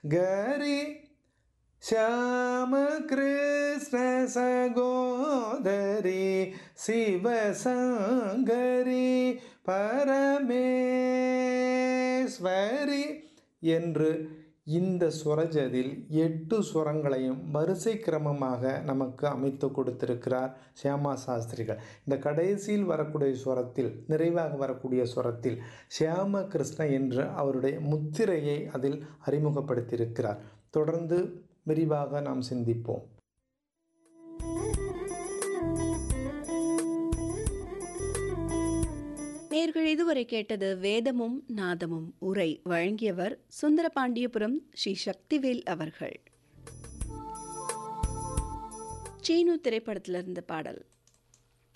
கரி ಶ್ಯಾಮ ಕೃಷ್ಣ ಸಗೋದರಿ சிவசங்கரி பரமேஸ்வரி என்று இந்த சுரஜதில் எட்டு சுரங்களையும் வரிசை கிரமமாக நமக்கு அமைத்து கொடுத்திருக்கிறார் சியாமா சாஸ்திரிகள் இந்த கடைசியில் வரக்கூடிய சுரத்தில் நிறைவாக வரக்கூடிய சுரத்தில் சியாம கிருஷ்ண என்று அவருடைய முத்திரையை அதில் அறிமுகப்படுத்தியிருக்கிறார் தொடர்ந்து விரிவாக நாம் சிந்திப்போம் நேர்கள் இதுவரை கேட்டது வேதமும் நாதமும் உரை வழங்கியவர் சுந்தரபாண்டியபுரம் ஸ்ரீ சக்திவேல் அவர்கள் சீனு திரைப்படத்திலிருந்து பாடல்